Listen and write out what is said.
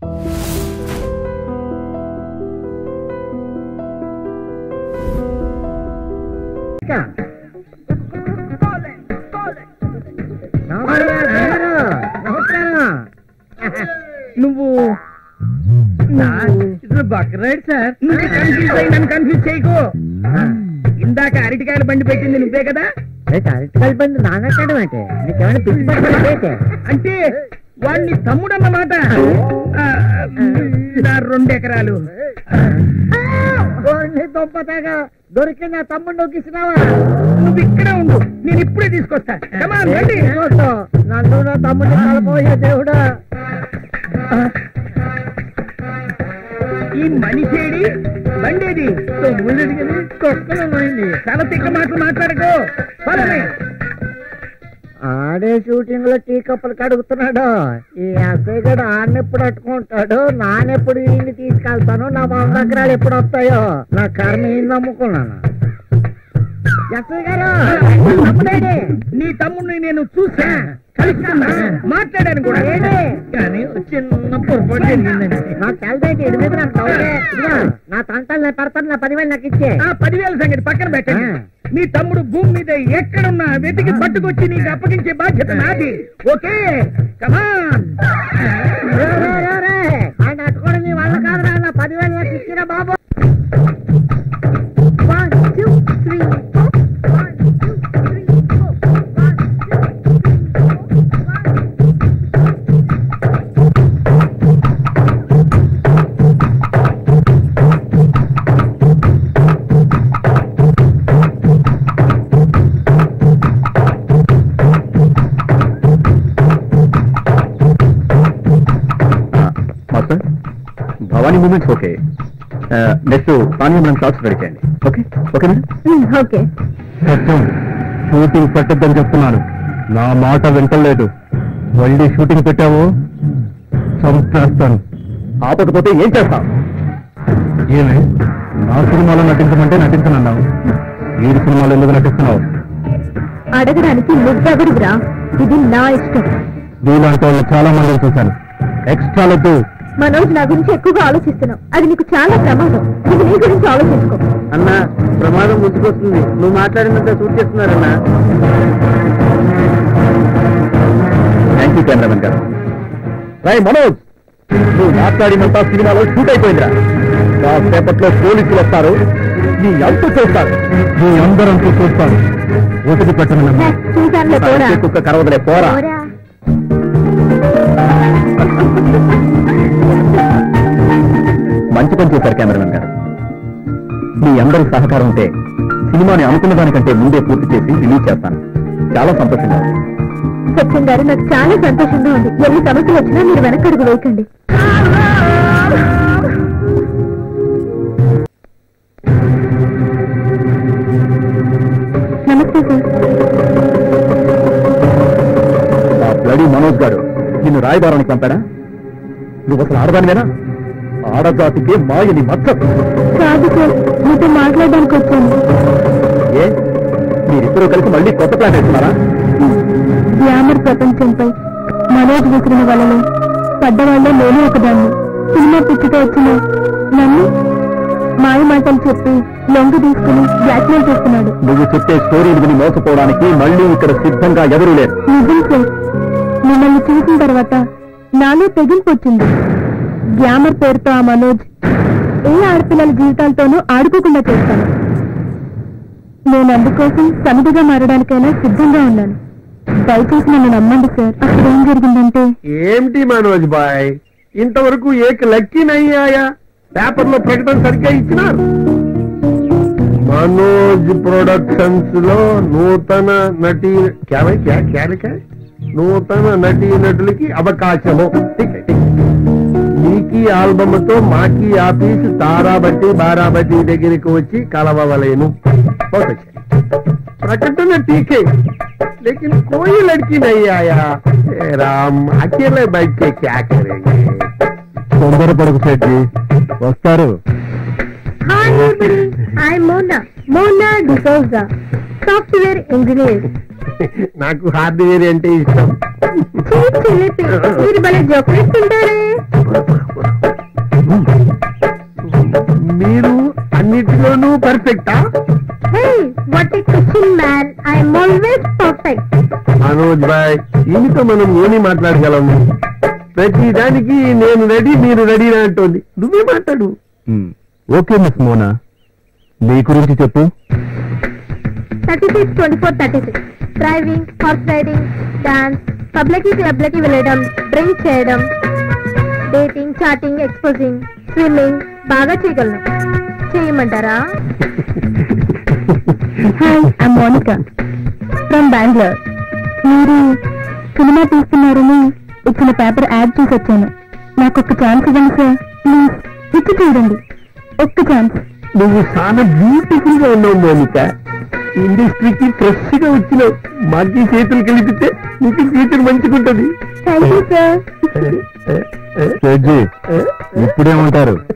నువ్వు బక్రైడ్ సార్ నువ్వు కన్ఫ్యూజ్ అయ్యి నన్ను కన్ఫ్యూజ్ చేయకు ఇందాక అరటికాయల బండి పెట్టింది నువ్వే కదా అరటికాయల బండి నాన్నట్టడం అంటే నీకేమైనా పిచ్చి పట్టిందంటే అంటే వాడిని తమ్ముడు అన్నమాట ఆ, నా రెండు ఎకరాలు దొంపతాగా దొరికి నా తమ్ముడు నొక్కిస్తున్నావా నువ్వు ఇక్కడే ఉండు నేను ఇప్పుడే తీసుకొస్తా Come on, రండి. నన్ను నా తమ్ముడిని కలపోయే దేవుడా ఈ మనిషేడి బండేది తొమ్మిది కదా కుక్కలు పోయింది చాలా తిక్క మాటలు మాట్లాడకు పదమే ఆడే షూటింగ్ లో టీ కప్పులు కడుగుతున్నాడు ఈ ఎస్ఐ గడు ఆడనెప్పుడు అట్టుకుంటాడు నానెప్పుడు ఈయన్ని తీసుకెళ్తాను నా వంద ఎకరాలు ఎప్పుడు వస్తాయో నా కర్మ ఈయన నమ్ముకున్నాను ఎస్ఐ గారు తమ్ముడేడి? నీ తమ్ముడిని నేను చూసా కలుసుకున్నా మాట్లాడాను కూడా ఏడి? కానీ ఓ చిన్న పొరపాటు జరిగిందండి నాకు తెలదేంటి ఇడి మీద నాకు డౌటే. ఇదిగో, నా తంటలు నేను పెడతాను నా పదివేలు నాకు ఇచ్చే ఆ పదివేల సంగతి పక్కన పెట్టండి ఆ. మీ తమ్ముడు భూమి మీద ఎక్కడున్నా వెతికి పట్టుకొచ్చి నీకు అప్పగించే బాధ్యత నాది ఓకే కమాన్ రే, రే, రే, రే. ఆయన అట్టుకోవడం నీ వల్ల కాదురా నా పదివేలు నాకు ఇచ్చిరా బాబు One, two, three, four. One, two, three, four. One, two, three, four. One, master Bhavani moments okay next పానీ మనం షార్ట్స్ రెడీ చేయండి ఓకే ఓకే మేడం ఓకే సత్యం షూటింగ్ పెట్టద్దని చెప్తున్నాను నా మాట వింటలేదు మళ్ళీ షూటింగ్ పెట్టావు చంపేస్తాను ఆపకపోతే ఏం చేస్తావు ఏమే నా సినిమాలో నటించమంటే నటించనన్నావు ఈ సినిమాలో ఎందుకు నటిస్తున్నావు అడగడానికి నువ్వెవరురా ఇది నా ఇష్టం నీలాంటి వాళ్ళు చాలా మందిని చూశాను ఎక్స్ట్రా లడ్డు మనోజ్ నా గురించి ఎక్కువగా ఆలోచిస్తున్నావు అది నీకు చాలా ప్రమాదం ఇది నీ గురించి ఆలోచించుకో అన్నా ప్రమాదం ముందుకొస్తుంది నువ్వు మాట్లాడినంత సూట్ చేస్తున్నారన్నా థ్యాంక్ యూ కెమెరామెన్ గారు రై మనోజ్ నువ్వు మాట్లాడినంత సినిమాలో షూట్ అయిపోయిందిరా కాసేపట్లో పోలీసులు వస్తారు నీ అంతు చూస్తారు నీ అందరంతూ చూస్తారు ఒటికి పెట్టను చూసానులే పోరా కుక్క కరవదలే పోరా పోరా మంచి పని చేశారు కెమెరామెన్ గారు మీ అందరి సహకారం ఉంటే సినిమాని అనుకున్న దానికంటే ముందే పూర్తి చేసి రిలీజ్ చేస్తాను చాలా సంతోషంగా ఉంది సత్యం గారు నాకు చాలా సంతోషంగా ఉంది ఎన్ని సమస్యలు వచ్చినా మీరు వెనకడుగు వేయకండి నమస్తే సార్ ఆ బ్లడీ మనోజ్ గారు నిన్ను రాయబారానికి పంపాడా నువ్వు అసలు ఆడదానివేనా ఆడజాతికి మాయని మచ్చ కాదు సార్ మీతో మాట్లాడడానికి వచ్చాను ఏ మీరిద్దరూ కలిసి మళ్ళీ కొత్త ప్లాన్ వేస్తున్నారా గ్లామర్ ప్రపంచంపై మనోజ్ విసిరిన వలలో పడ్డవాళ్ళలో నేను ఒకదాన్ని సినిమా పిచ్చితో వచ్చిన నన్ను మాయ మాటలు చెప్పి లొంగ తీసుకుని బ్లాక్మెయిల్ చేస్తున్నాడు నువ్వు చెప్పే స్టోరీలు విని మోసపోవడానికి మళ్ళీ ఇక్కడ సిద్ధంగా ఎవరూ లేరు నిజం సార్ మిమ్మల్ని చూసిన తర్వాత నాలో తెగింపు వచ్చింది గ్లామర్ పేరుతో ఆ మనోజ్ ఏ ఆడపిల్లల జీవితాలతోనూ ఆడుకోకుండా చేస్తాను నేను అందుకోసం సమిధిగా మారడానికైనా సిద్ధంగా ఉన్నాను దయచేసి నన్ను నమ్మండి సార్ అక్కడ ఏం జరిగిందంటే ఏమిటి మనోజ్ బాయ్ ఇంతవరకు ఏక లక్కీ నయ్యాయా పేపర్లో ప్రకటన సరిగ్గా ఇచ్చినారు మనోజ్ ప్రొడక్షన్స్ లో నూతన నటి క్యావై క్యా క్యాలిక నూతన నటీ నటులకి అవకాశము టిక్ టిక్ నీకి ఆల్బమ్ తో మాకి ఆఫీస్ తారాబట్టి బారాబట్టి దగ్గరికి వచ్చి కలవవలేను बहुत अच्छा। प्रकटन ठीक है लेकिन कोई लड़की नहीं आया हे राम अकेले बैठ के क्या करेंगे తొందరపడకు శెట్టి వస్తారు hi I Mona Mona D'Souza software engineer నాకు హార్డ్వేర్ అంటే ఇష్టం మీరు భలే జోకులేస్తుంటారే మనోజ్ బాయ్ ఈయనతో మనం ఏమి మాట్లాడగలము ప్రతి దానికి నేను రెడీ మీరు రెడీ అంటోంది నువ్వే మాట్లాడు ఓకే మిస్ మోనా నీ గురించి చెప్పు thirty six twenty four thirty six driving horse riding dance public club లకి వెళ్ళడం డ్రింక్ చేయడం డేటింగ్ చాటింగ్ ఎక్స్పోజింగ్ స్విమ్మింగ్ బాగా చేయగలను చేయమంటారా hi I'm Monika from Bengaluru మీరు సినిమా తీస్తున్నారని ఇచ్చిన పేపర్ యాడ్ చూసి వచ్చాను నాకు ఒక ఛాన్స్ ఇవ్వండి సార్ ప్లీజ్ ఇచ్చి చూడండి ఒక్క ఛాన్స్ నువ్వు చాలా బ్యూటిఫుల్ గా ఉన్నావు మోనిక ఇండస్ట్రీకి ఫ్రెష్ గా వచ్చినావు మాకి చేతులు కలిపితే నీకు ఫ్యూచర్ మంచిగుంటది థ్యాంక్ యూ సార్ జడ్జి ఇప్పుడేమంటారు